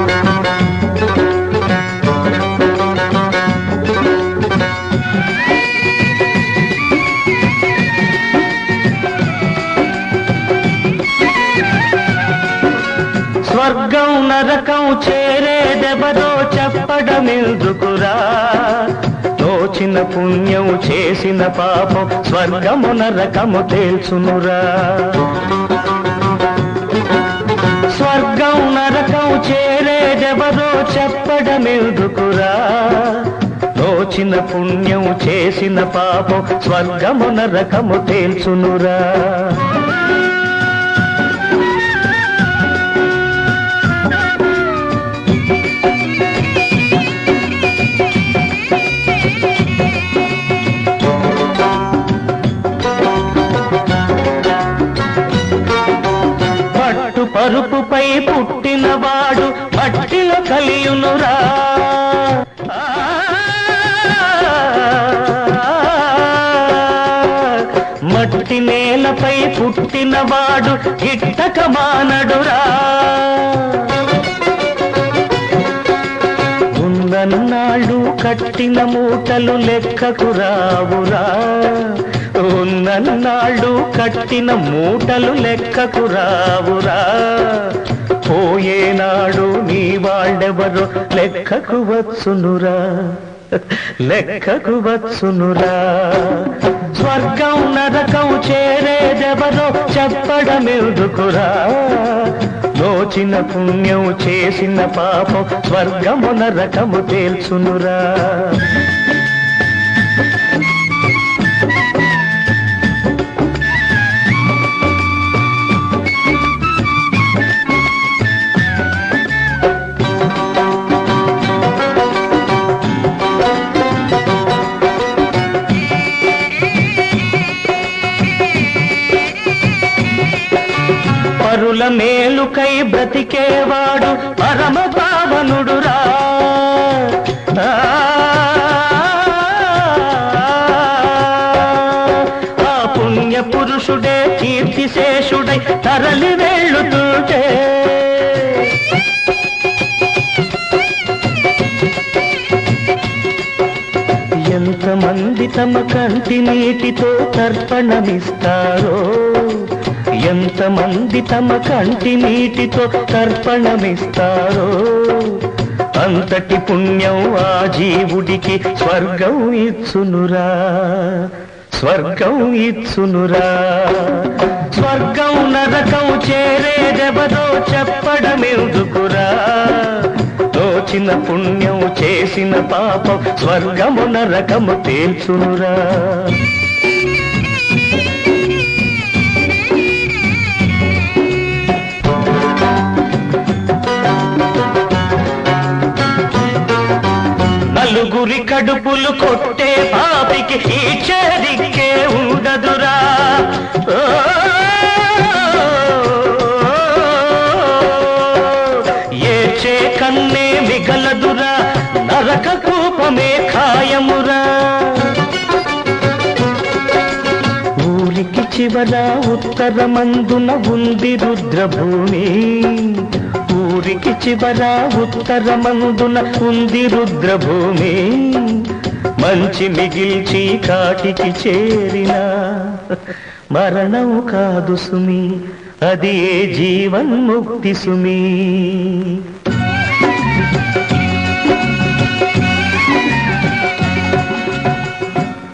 స్వర్గం నరకం చేరేదెవరో చెప్పడమెందుకురా దోచిన పుణ్యం చేసిన పాపం స్వర్గము నరకము తేల్చునురా స్వర్గం నరకం చేరేదెవరో చెప్పడమెందుకురా దోచిన పుణ్యం చేసిన పాపం స్వర్గము నరకము తేల్చునురా పట్టు పరుపుపై పుట్టినవాడు మట్టిలో కలియునురా ఆ, మట్టి నేలపై పుట్టినవాడు గిట్టక మానడురా ఉన్నన్నాళ్ళు కట్టిన మూటలు లెక్కకు రావురా ఉన్నన్నాళ్ళు కట్టిన మూటలు లెక్కకు రావురా పోయేనాడు నీ వాళ్ళెవరో లెక్కకు వచ్చునురా లెక్కకు వచ్చునురా స్వర్గం నరకం చేరేదెవరో చెప్పడమెదుకురా దోచిన పుణ్యం చేసిన పాపం స్వర్గము నరకము తేల్చునురా పరుల మేలుకై బ్రతికేవాడు పరమ పావనుడురా ఆ, ఆ పుణ్య పురుషుడే కీర్తిశేషుడై తరలి వెళ్ళుతుంటే ఎంతమంది తమ కంటి నీటితో తర్పణమిస్తారో ఎంతమంది తమ కంటి నీటితో తర్పణమిస్తారో అంతటి పుణ్యం ఆ జీవుడికి స్వర్గం ఇచ్చునురా స్వర్గం ఇచ్చునురా స్వర్గం నరకం చేరేదెవరో చెప్పడమెందుకురా దోచిన పుణ్యం చేసిన పాపం స్వర్గము నరకము తేల్చునురా నలుగురి కడుపులు కొట్టే పాపికి ఈ చేదిక్కే ఉండదురా ఓ, ఏడ్చే కన్నే మిగలదురా నరక కూపమే ఖాయమురా ఊరికి చివర ఉత్తరమందున ఉంది రుద్రభూమి ఊరికి చివర ఉత్తరమందున ఉంది రుద్రభూమి మంచి మిగిల్చి కాటికి చేరిన మరణం కాదు సుమి అది ఏ జీవన్ముక్తి సుమి